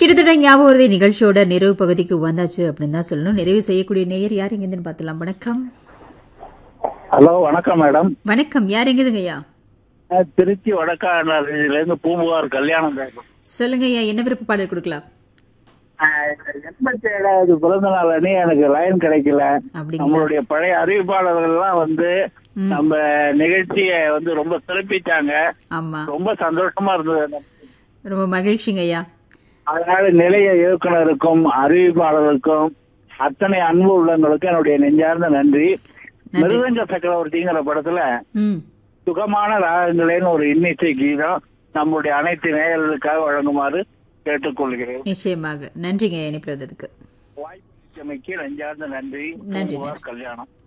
கிட்டத்தட்ட ஞாபகம் வருதை நிகழ்ச்சியோட நிறைவு பகுதிக்கு வந்தாச்சு அப்படின்னு தான் சொல்லணும் நிறைவு செய்யக்கூடிய நேயர் யார் எங்கேருந்து பார்த்துலாம் வணக்கம் ஹலோ வணக்கம் மேடம் வணக்கம் யார் எங்கேதுங்க ஐயா நான் திருச்சி வடக்காடுல இருந்து பூம்புகார் கல்யாணம் பேசுறேன். சொல்லுங்க ஐயா என்ன விருப்ப பாடல் கொடுக்கலாம் ஆஹ் எண்பத்தி ஏழாவது பிறந்த நாள் அணி எனக்கு லைன் கிடைக்கல அப்படிங்களா நம்மளுடைய பழைய அறிவிப்பாளர்கள் எல்லாம் வந்து ம். நம்ம நிகழ்ச்சியை வந்து ரொம்ப சிறப்பிச்சாங்க ஆமா ரொம்ப சந்தோஷமா இருந்தது ரொம்ப மகிழ்ச்சிங்க ஐயா அதனால நிலைய இயக்குனருக்கும் அறிவிப்பாளருக்கும் அத்தனை அன்பு உள்ளவங்களுக்கும் என்னுடைய நெஞ்சார்ந்த நன்றி நன்றி. மிருதங்க சக்கரவர்த்திங்கிற படத்துல ம் சுகமான ராகங்களேன்னு ஒரு இன்னிசை கீதம் நம்முடைய அனைத்து நேயர்களுக்காக வழங்குமாறு கேட்டுக்கொள்கிறேன் நிச்சயமாக நன்றிங்க ஐயா இணைப்பில் வந்ததுக்கு வாய்ப்பு நெஞ்சார்ந்த நன்றி நன்றி, பூம்புகார் கல்யாணம்